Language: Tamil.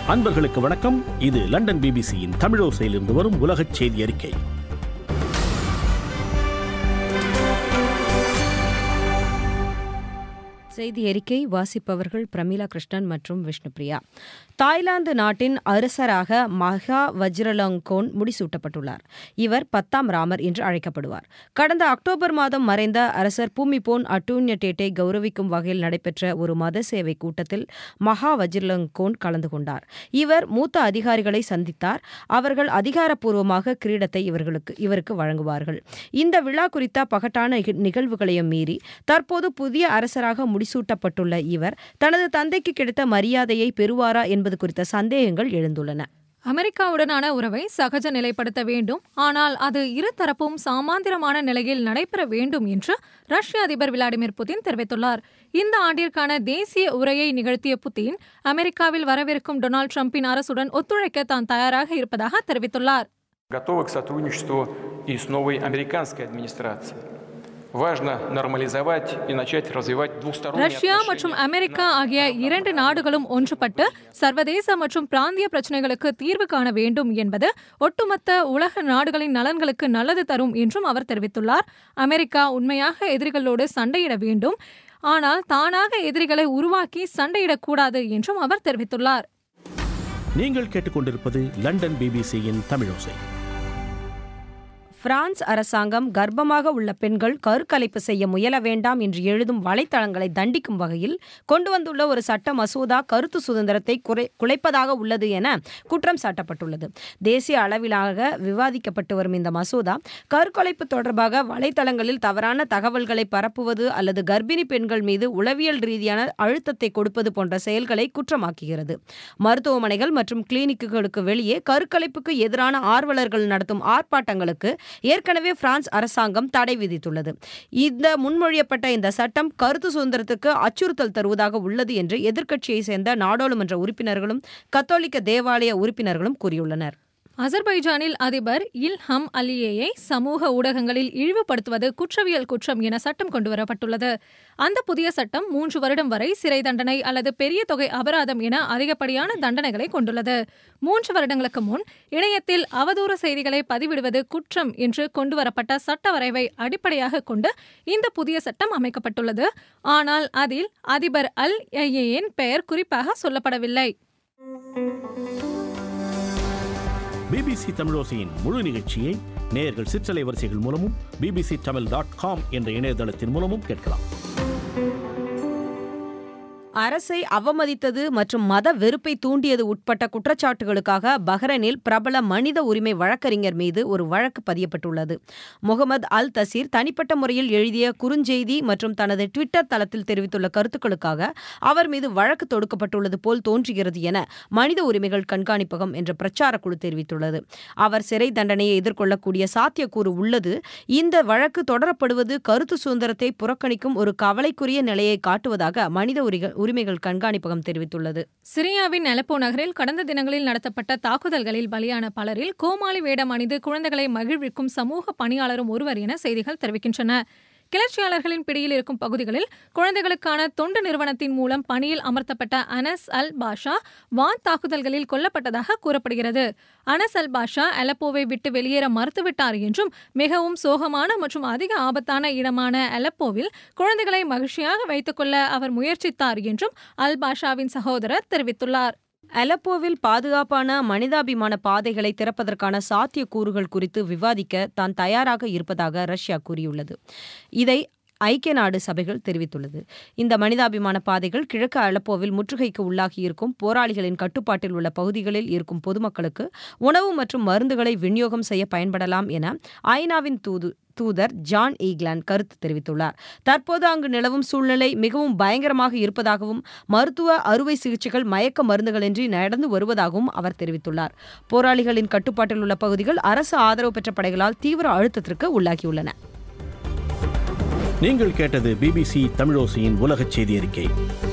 அன்பர்களுக்கு வணக்கம் இது லண்டன் பிபிசியின் தமிழோசையிலிருந்து வரும் உலகச் செய்தி அறிக்கை செய்தி அறிக்கை வாசிப்பவர்கள் பிரமிளா கிருஷ்ணன் மற்றும் விஷ்ணுபிரியா தாய்லாந்து நாட்டின் அரசராக மகா வஜ்ரலங்கோன் முடிசூட்டப்பட்டுள்ளார் இவர் பத்தாம் ராமர் என்று அழைக்கப்படுவார் கடந்த அக்டோபர் மாதம் மறைந்த அரசர் பூமிபோன் அட்டூன்யடேட்டை கௌரவிக்கும் வகையில் நடைபெற்ற ஒரு மத சேவை கூட்டத்தில் மகா வஜ்ரலங்கோன் கலந்து கொண்டார் இவர் மூத்த அதிகாரிகளை சந்தித்தார் அவர்கள் அதிகாரப்பூர்வமாக கிரீடத்தை இவர்களுக்கு இவருக்கு வழங்குவார்கள் இந்த விழா குறித்த பகட்டான நிக- நிகழ்வுகளையும் மீறி தற்போது புதிய அரசராக முடிசூட்டப்பட்டுள்ள இவர் தனது தந்தைக்கு கிடைத்த மரியாதையை பெறுவாரா என்பது குறித்த சந்தேகங்கள் எழுந்துள்ளன அமெரிக்காவுடனான உறவை சகஜ நிலைப்படுத்த வேண்டும் ஆனால் அது இருதரப்பும் சாமாந்திரமான நிலையில் நடைபெற வேண்டும் என்று ரஷ்ய அதிபர் விளாடிமிர் புதின் தெரிவித்துள்ளார் இந்த ஆண்டிற்கான தேசிய உரையை நிகழ்த்திய புதின் அமெரிக்காவில் வரவிருக்கும் டொனால்டு டிரம்பின் அரசுடன் ஒத்துழைக்க தான் தயாராக இருப்பதாக தெரிவித்துள்ளார் готовы к сотрудничеству и с новой американской администрацией. Важно нормализовать и начать развивать двусторонние ரஷ்யா மற்றும் отношения அமெரிக்கா на ஆகிய основе இரண்டு நாடுகளும் ஒன்றுபட்டு சர்வதேச மற்றும் பிராந்திய பிரச்சனைகளுக்கு தீர்வு காண வேண்டும் என்பது ஒட்டுமொத்த உலக நாடுகளின் நலன்களுக்கு நல்லது தரும் என்றும் அவர் தெரிவித்துள்ளார் அமெரிக்கா உண்மையாக எதிரிகளோடு சண்டையிட வேண்டும் ஆனால் தானாக எதிரிகளை உருவாக்கி சண்டையிடக்கூடாது என்றும் அவர் தெரிவித்துள்ளார் நீங்கள் கேட்டுக்கொண்டிருப்பது லண்டன் பிபிசியின் தமிழோசை பிரான்ஸ் அரசாங்கம் கர்ப்பமாக உள்ள பெண்கள் கருக்கலைப்பு செய்ய முயல வேண்டாம் என்று எழுதும் வலைத்தளங்களை தண்டிக்கும் வகையில் கொண்டு வந்துள்ள ஒரு சட்ட மசோதா கருத்து சுதந்திரத்தை குறை குலைப்பதாக உள்ளது என குற்றம் சாட்டப்பட்டுள்ளது தேசிய அளவிலாக விவாதிக்கப்பட்டு வரும் இந்த மசோதா கருக்கலைப்பு தொடர்பாக வலைத்தளங்களில் தவறான தகவல்களை பரப்புவது அல்லது கர்ப்பிணி பெண்கள் மீது உளவியல் ரீதியான அழுத்தத்தை கொடுப்பது போன்ற செயல்களை குற்றமாக்குகிறது மருத்துவமனைகள் மற்றும் கிளினிக்குகளுக்கு வெளியே கருக்கலைப்புக்கு எதிரான ஆர்வலர்கள் நடத்தும் ஆர்ப்பாட்டங்களுக்கு ஏற்கனவே பிரான்ஸ் அரசாங்கம் தடை விதித்துள்ளது இந்த முன்மொழியப்பட்ட இந்த சட்டம் கருத்து சுதந்திரத்துக்கு அச்சுறுத்தல் தருவதாக உள்ளது என்று எதிர்க்கட்சியை சேர்ந்த நாடாளுமன்ற உறுப்பினர்களும் கத்தோலிக்க தேவாலய உறுப்பினர்களும் கூறியுள்ளனர் அசர்பைஜானில் அதிபர் இல்ஹம் அலியேயை சமூக ஊடகங்களில் இழிவுபடுத்துவது குற்றவியல் குற்றம் என சட்டம் கொண்டுவரப்பட்டுள்ளது அந்த புதிய சட்டம் மூன்று வருடம் வரை சிறை தண்டனை அல்லது பெரிய தொகை அபராதம் என அதிகப்படியான தண்டனைகளை கொண்டுள்ளது மூன்று வருடங்களுக்கு முன் இணையத்தில் அவதூறு செய்திகளை பதிவிடுவது குற்றம் என்று கொண்டுவரப்பட்ட சட்ட வரைவை அடிப்படையாக கொண்டு இந்த புதிய சட்டம் அமைக்கப்பட்டுள்ளது ஆனால் அதில் அதிபர் அல் ஐஏயின் பெயர் குறிப்பாக சொல்லப்படவில்லை பிபிசி தமிழோசையின் முழு நிகழ்ச்சியை நேயர்கள் சிற்றலை வரிசைகள் மூலமும் பிபிசி தமிழ் டாட் காம் என்ற இணையதளத்தின் மூலமும் கேட்கலாம் அரசை அவமதித்தது மற்றும் மத வெறுப்பை தூண்டியது உட்பட்ட குற்றச்சாட்டுகளுக்காக பஹ்ரைனில் பிரபல மனித உரிமை வழக்கறிஞர் மீது ஒரு வழக்கு பதியப்பட்டுள்ளது முகமது அல் தசீர் தனிப்பட்ட முறையில் எழுதிய குறுஞ்செய்தி மற்றும் தனது ட்விட்டர் தளத்தில் தெரிவித்துள்ள கருத்துக்களுக்காக அவர் மீது வழக்கு தொடுக்கப்பட்டுள்ளது போல் தோன்றுகிறது என மனித உரிமைகள் கண்காணிப்பகம் என்ற பிரச்சார குழு தெரிவித்துள்ளது அவர் சிறை தண்டனையை எதிர்கொள்ளக்கூடிய சாத்தியக்கூறு உள்ளது இந்த வழக்கு தொடரப்படுவது கருத்து சுதந்திரத்தை புறக்கணிக்கும் ஒரு கவலைக்குரிய நிலையை காட்டுவதாக மனித உரிகள் உரிமைகள் கண்காணிப்பகம் தெரிவித்துள்ளது சிரியாவின் அலப்போ நகரில் கடந்த தினங்களில் நடத்தப்பட்ட தாக்குதல்களில் பலியான பலரில் கோமாளி வேடம் அணிந்து குழந்தைகளை மகிழ்விக்கும் சமூக பணியாளரும் ஒருவர் என செய்திகள் தெரிவிக்கின்றன கிளர்ச்சியாளர்களின் பிடியில் இருக்கும் பகுதிகளில் குழந்தைகளுக்கான தொண்டு நிறுவனத்தின் மூலம் பணியில் அமர்த்தப்பட்ட அனஸ் அல் பாஷா வான் தாக்குதல்களில் கொல்லப்பட்டதாக கூறப்படுகிறது அனஸ் அல் பாஷா அலப்போவை விட்டு வெளியேற மறுத்துவிட்டார் என்றும் மிகவும் சோகமான மற்றும் அதிக ஆபத்தான இடமான அலப்போவில் குழந்தைகளை மகிழ்ச்சியாக வைத்துக்கொள்ள அவர் முயற்சித்தார் என்றும் அல் பாஷாவின் சகோதரர் தெரிவித்துள்ளார் அலப்போவில் பாதுகாப்பான மனிதாபிமான பாதைகளை திறப்பதற்கான சாத்தியக்கூறுகள் குறித்து விவாதிக்க தான் தயாராக இருப்பதாக ரஷ்யா கூறியுள்ளது இதை ஐக்கிய நாடு சபைகள் தெரிவித்துள்ளது இந்த மனிதாபிமான பாதைகள் கிழக்கு அலப்போவில் முற்றுகைக்கு உள்ளாகியிருக்கும் போராளிகளின் கட்டுப்பாட்டில் உள்ள பகுதிகளில் இருக்கும் பொதுமக்களுக்கு உணவு மற்றும் மருந்துகளை விநியோகம் செய்ய பயன்படலாம் என ஐநாவின் தூது தூதர் ஜான் ஈக்லாண்ட் கருத்து தெரிவித்துள்ளார் தற்போது அங்கு நிலவும் சூழ்நிலை மிகவும் பயங்கரமாக இருப்பதாகவும் மருத்துவ அறுவை சிகிச்சைகள் மயக்க மருந்துகளின்றி நடந்து வருவதாகவும் அவர் தெரிவித்துள்ளார் போராளிகளின் கட்டுப்பாட்டில் உள்ள பகுதிகள் அரசு ஆதரவு பெற்ற படைகளால் தீவிர அழுத்தத்திற்கு உள்ளாகியுள்ளன நீங்கள் கேட்டது பிபிசி தமிழோசையின் உலகச் செய்தி அறிக்கை